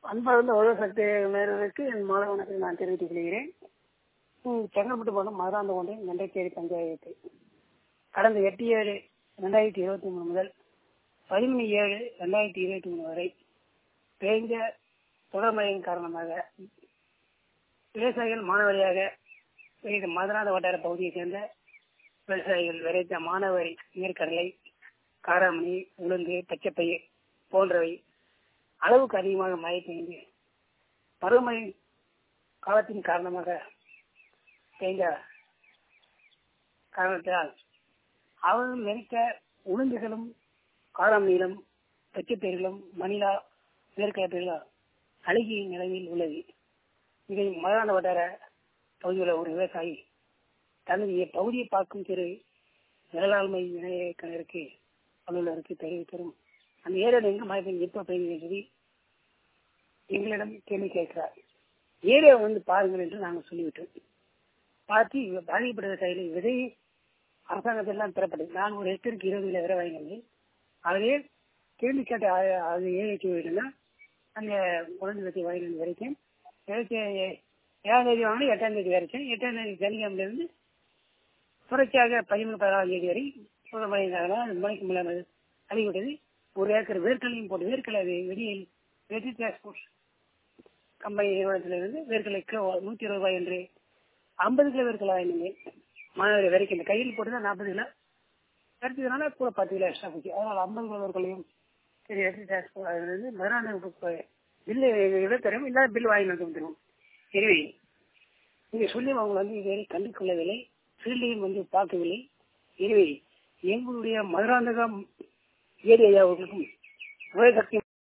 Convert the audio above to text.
அன்பார்ந்த உலக சக்தி நேயர்களுக்கு என் மாலை வணக்கத்தை நான் தெரிவித்துக் கொள்கிறேன் ம், செங்கல்பட்டு மாவட்டம் மதுராந்த ஒன்றியம் நெண்டைச்சேரி பஞ்சாயத்து கடந்த எட்டு ஏழு ரெண்டாயிரத்தி இருபத்தி மூணு முதல் பதிமூணு ஏழு ரெண்டாயிரத்தி இருபத்தி மூணு வரை பெய்த தொடர் மழையின் காரணமாக விவசாயிகள் மாணவரியாக பெய்த மதுராந்த வட்டார பகுதியைச் சேர்ந்த விவசாயிகள் விளைத்த மாணவரி நீர்க்கடலை காராமணி உளுந்து பச்சைப்பயிர் போன்றவை அளவுக்கு அதிகமாக மழை பெய்து பருவமழை காலத்தின் காரணமாக பெய்த காரணத்தால் அவர்கள் நினைத்த உளுந்துகளும் காராமணியிலும் பச்சைப்பயிர்களும் மணிலா மேற்கலப்பயிர்களும் அழுகிய நிலையில் உள்ளது இதை மதுராந்த வட்டார பகுதியில் ஒரு விவசாயி தனது பகுதியை பார்க்கும் திரு நிழலாண்மை இணையத்தினருக்கு அலுவலருக்கு தெரிவித்தரும் அந்த ஏரியாவில் எங்க மழை பெய்யும் எப்ப பெய்யும் என்று எங்களிடம் கேள்வி கேட்கிறார் ஏரியா வந்து பாருங்கள் என்று நாங்கள் சொல்லிவிட்டோம் பார்த்து இவ- பாதிக்கப்பட்ட விவசாயிகளை விதை அரசாங்கத்தெல்லாம் பெறப்பட்டது நான் ஒரு ஹெக்டருக்கு இருபது கிலோ விரை வாங்கினேன் அதிலே கேள்வி கேட்ட ஆ- அது ஏழைக்கு வீடுனா அந்த குழந்தை வச்சு வாங்கினது வரைக்கும் விதைச்ச ஏழாம் தேதி வாங்கினா எட்டாம் தேதி வரைக்கும் எட்டாம் தேதி சனிக்கிழமையில இருந்து தொடர்ச்சியாக பதிமூணு பதினாலாம் தேதி வரை மழை மழைக்கு மேலே அழிவிட்டது ஒரு ஏக்கர் வேர்க்கலையும் போட்டு வேர்க்கலை அது வெளியில் வெற்றி டிரான்ஸ்போர்ட் கம்பெனி நிறுவனத்திலிருந்து வேர்க்கலை கிலோ நூத்தி இருபது ரூபாய் என்று ஐம்பது கிலோ வேர்க்கலை வாங்கினேன் மாணவர் வரைக்கும் இந்த கையில் போட்டு தான் நாற்பது கிலோ கிடைச்சதுனால கூட பத்து கிலோ எக்ஸ்ட்ரா போச்சு அதனால ஐம்பது கிலோ வேர்க்கலையும் சரி வெற்றி டிரான்ஸ்போர்ட் அதிலிருந்து மதுராந்த பில்லு இதை தரும் இல்லாத பில் வாங்கி வந்து வந்துடும் எனவே நீங்க சொல்லி அவங்க வந்து இதுவரை கண்டு கொள்ளவில்லை ஃபீல்டையும் வந்து பார்க்கவில்லை எனவே எங்களுடைய மதுராந்தகம் ஏரியா அவர்களுக்கும் உலக சக்தி